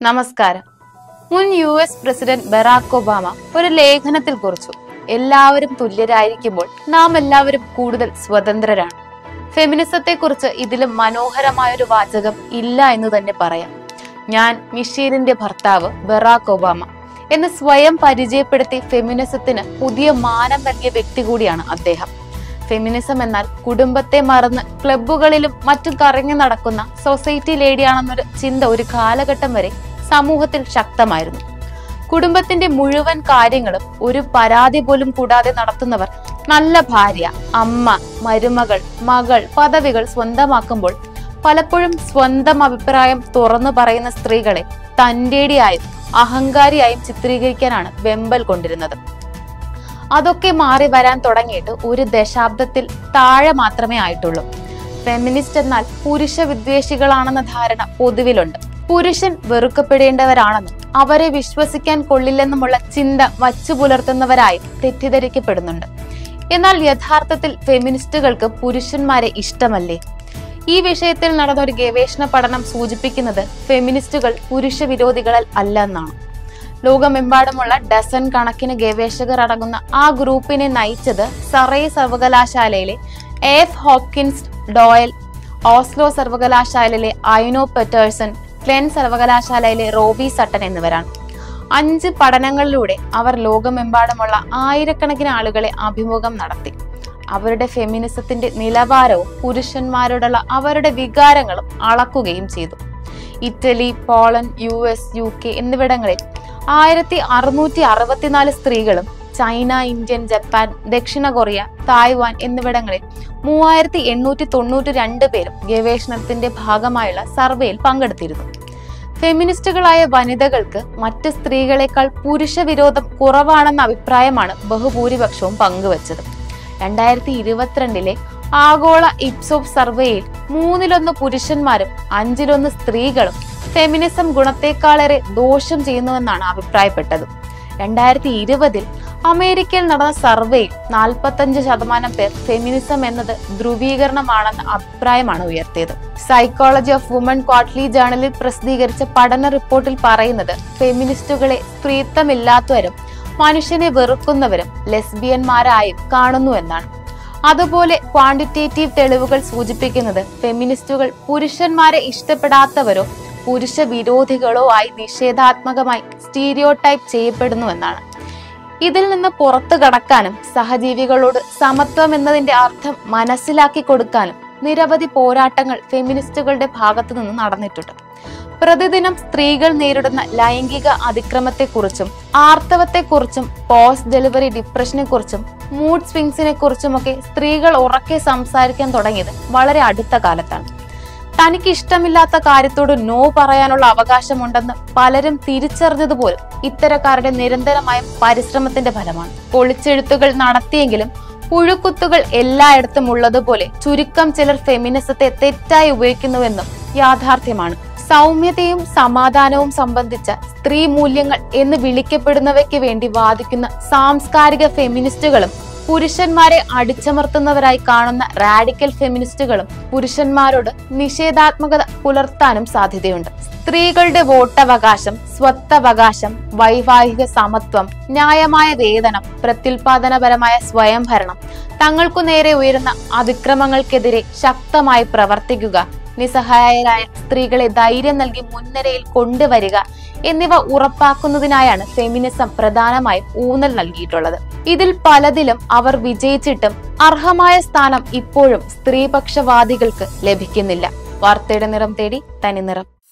നമസ്കാരം മുൻ U S president Barack Obama ഒരു ലേഖനത്തിൽ കുറിച്ചു എല്ലാവരും തുല്യരായിരിക്കുമ്പോൾ നാം എല്ലാവരും കൂടുതൽ സ്വതന്ത്രരാണ് ഫെമിനിസത്തെ കുറിച്ച് ഇതിലും മനോഹരമായ ഒരു വാചകം ഇല്ല എന്ന് തന്നെ പറയാം ഞാൻ മിഷേലിന്റെ ഭർത്താവ് ബറാക് ഒബാമ എന്ന് സ്വയം പരിചയപ്പെടുത്തി ഫെമിനിസത്തിന് പുതിയ മാനം നൽകിയ വ്യക്തി കൂടിയാണ് അദ്ദേഹം ഫെമിനിസം എന്നാൽ കുടുംബത്തെ മറന്ന് ക്ലബ്ബുകളിലും മറ്റും കറങ്ങി നടക്കുന്ന സൊസൈറ്റി ലേഡിയാണെന്നൊരു ചിന്ത ഒരു കാലഘട്ടം വരെ സമൂഹത്തിൽ ശക്തമായിരുന്നു കുടുംബത്തിന്റെ മുഴുവൻ കാര്യങ്ങളും ഒരു പരാതി പോലും കൂടാതെ നടത്തുന്നവർ നല്ല ഭാര്യ അമ്മ മരുമകൾ മകൾ പദവികൾ സ്വന്തമാക്കുമ്പോൾ പലപ്പോഴും സ്വന്തം അഭിപ്രായം തുറന്നു പറയുന്ന സ്ത്രീകളെ തന്റേടിയായും അഹങ്കാരിയായും ചിത്രീകരിക്കാനാണ് വെമ്പൽ കൊണ്ടിരുന്നത് അതൊക്കെ മാറി വരാൻ തുടങ്ങിയിട്ട് ഒരു ദശാബ്ദത്തിൽ താഴെ മാത്രമേ ആയിട്ടുള്ളൂ ഫെമിനിസ്റ്റ് എന്നാൽ പുരുഷ വിദ്വേഷികളാണെന്ന ധാരണ പൊതുവിലുണ്ട് പുരുഷൻ വെറുക്കപ്പെടേണ്ടവരാണെന്നും അവരെ വിശ്വസിക്കാൻ കൊള്ളില്ലെന്നുമുള്ള ചിന്ത വച്ചു പുലർത്തുന്നവരായി തെറ്റിദ്ധരിക്കപ്പെടുന്നുണ്ട് എന്നാൽ യഥാർത്ഥത്തിൽ ഫെമിനിസ്റ്റുകൾക്ക് പുരുഷന്മാരെ ഇഷ്ടമല്ലേ ഈ വിഷയത്തിൽ നടന്ന ഒരു ഗവേഷണ പഠനം സൂചിപ്പിക്കുന്നത് ഫെമിനിസ്റ്റുകൾ പുരുഷ വിരോധികൾ അല്ല എന്നാണ് ലോകമെമ്പാടുമുള്ള ഡസൻ കണക്കിന് ഗവേഷകർ അടങ്ങുന്ന ആ ഗ്രൂപ്പിനെ നയിച്ചത് സറേ സർവകലാശാലയിലെ എഫ് ഹോപ്കിൻസ് ഡോയൽ ഓസ്ലോ സർവകലാശാലയിലെ ഐനോ പെറ്റേഴ്സൺ ക്ലെൻ സർവകലാശാലയിലെ റോബി സട്ടൻ എന്നിവരാണ് അഞ്ച് പഠനങ്ങളിലൂടെ അവർ ലോകമെമ്പാടുമുള്ള ആയിരക്കണക്കിന് ആളുകളെ അഭിമുഖം നടത്തി അവരുടെ ഫെമിനിസത്തിന്റെ നിലവാരവും പുരുഷന്മാരോടുള്ള അവരുടെ വികാരങ്ങളും അളക്കുകയും ചെയ്തു Italy Poland U S U K എന്നിവിടങ്ങളിൽ ആയിരത്തി അറുന്നൂറ്റി അറുപത്തിനാല് സ്ത്രീകളും ചൈന ഇന്ത്യൻ ജപ്പാൻ ദക്ഷിണ കൊറിയ തായ്വാൻ എന്നിവിടങ്ങളിൽ മൂവായിരത്തി എണ്ണൂറ്റി തൊണ്ണൂറ്റി രണ്ട് പേരും ഗവേഷണത്തിന്റെ ഭാഗമായുള്ള സർവേയിൽ പങ്കെടുത്തിരുന്നു ഫെമിനിസ്റ്റുകളായ വനിതകൾക്ക് മറ്റ് സ്ത്രീകളെക്കാൾ പുരുഷ വിരോധം കുറവാണെന്ന അഭിപ്രായമാണ് ബഹുഭൂരിപക്ഷവും പങ്കുവച്ചത് രണ്ടായിരത്തി ഇരുപത്തിരണ്ടിലെ ആഗോള ഇപ്സോപ് സർവേയിൽ മൂന്നിലൊന്ന് പുരുഷന്മാരും അഞ്ചിലൊന്ന് സ്ത്രീകളും ഫെമിനിസം ഗുണത്തെക്കാളേറെ ദോഷം ചെയ്യുന്നുവെന്നാണ് അഭിപ്രായപ്പെട്ടത് രണ്ടായിരത്തി ഇരുപതിൽ അമേരിക്കയിൽ നടന്ന സർവേയിൽ നാൽപ്പത്തഞ്ച് ശതമാനം പേർ ഫെമിനിസം എന്നത് ധ്രുവീകരണമാണെന്ന അഭിപ്രായമാണ് ഉയർത്തിയത് സൈക്കോളജി ഓഫ് വുമൺ ക്വാർട്ട്ലി ജേണലിൽ പ്രസിദ്ധീകരിച്ച പഠന റിപ്പോർട്ടിൽ പറയുന്നത് ഫെമിനിസ്റ്റുകളെ സ്ത്രീത്വമില്ലാത്തവരും മനുഷ്യനെ വെറുക്കുന്നവരും ലെസ്ബിയന്മാരായും കാണുന്നു എന്നാണ് അതുപോലെ ക്വാണ്ടിറ്റേറ്റീവ് തെളിവുകൾ സൂചിപ്പിക്കുന്നത് ഫെമിനിസ്റ്റുകൾ പുരുഷന്മാരെ ഇഷ്ടപ്പെടാത്തവരോ പുരുഷ വിരോധികളോ ആയി നിഷേധാത്മകമായി സ്റ്റീരിയോ ടൈപ്പ് ചെയ്യപ്പെടുന്നു എന്നാണ് ഇതിൽ നിന്ന് പുറത്തു കടക്കാനും സഹജീവികളോട് സമത്വം എന്നതിന്റെ അർത്ഥം മനസ്സിലാക്കി കൊടുക്കാനും നിരവധി പോരാട്ടങ്ങൾ ഫെമിനിസ്റ്റുകളുടെ ഭാഗത്തു നിന്ന് നടന്നിട്ടുണ്ട് പ്രതിദിനം സ്ത്രീകൾ നേരിടുന്ന ലൈംഗിക അതിക്രമത്തെക്കുറിച്ചും ആർത്തവത്തെക്കുറിച്ചും പോസ്റ്റ് ഡെലിവറി ഡിപ്രഷനെ കുറിച്ചും മൂഡ് സ്വിങ്സിനെ കുറിച്ചുമൊക്കെ സ്ത്രീകൾ ഉറക്കെ സംസാരിക്കാൻ തുടങ്ങിയത് വളരെ അടുത്ത കാലത്താണ് തനിക്ക് ഇഷ്ടമില്ലാത്ത കാര്യത്തോട് നോ പറയാനുള്ള അവകാശമുണ്ടെന്ന് പലരും തിരിച്ചറിഞ്ഞതുപോലും ഇത്തരക്കാരുടെ നിരന്തരമായ പരിശ്രമത്തിന്റെ ഫലമാണ് പൊളിച്ചെഴുത്തുകൾ നടത്തിയെങ്കിലും പുഴുക്കുത്തുകൾ എല്ലായിടത്തും ഉള്ളതുപോലെ ചുരുക്കം ചിലർ ഫെമിനിസത്തെ തെറ്റായി ഉപയോഗിക്കുന്നുവെന്നും യാഥാർത്ഥ്യമാണ് സൗമ്യതയും സമാധാനവും സംബന്ധിച്ച സ്ത്രീ മൂല്യങ്ങൾ എന്ന് വിളിക്കപ്പെടുന്നവയ്ക്ക് വേണ്ടി വാദിക്കുന്ന സാംസ്കാരിക ഫെമിനിസ്റ്റുകളും പുരുഷന്മാരെ അടിച്ചമർത്തുന്നവരായി കാണുന്ന റാഡിക്കൽ ഫെമിനിസ്റ്റുകളും പുരുഷന്മാരോട് നിഷേധാത്മകത പുലർത്താനും സാധ്യതയുണ്ട് സ്ത്രീകളുടെ വോട്ടവകാശം സ്വത്തവകാശം വൈവാഹിക സമത്വം ന്യായമായ വേതനം പ്രത്യുൽപാദനപരമായ സ്വയംഭരണം തങ്ങൾക്കു നേരെ ഉയരുന്ന അതിക്രമങ്ങൾക്കെതിരെ ശക്തമായി പ്രവർത്തിക്കുക നിസ്സഹായരായ സ്ത്രീകളെ ധൈര്യം നൽകി മുൻനിരയിൽ കൊണ്ടുവരിക എന്നിവ ഉറപ്പാക്കുന്നതിനായാണ് ഫെമിനിസം പ്രധാനമായും ഊന്നൽ നൽകിയിട്ടുള്ളത് ഇതിൽ പലതിലും അവർ വിജയിച്ചിട്ടും അർഹമായ സ്ഥാനം ഇപ്പോഴും സ്ത്രീപക്ഷവാദികൾക്ക് ലഭിക്കുന്നില്ല വാർത്തയുടെ നിറം തേടി തനിനിറം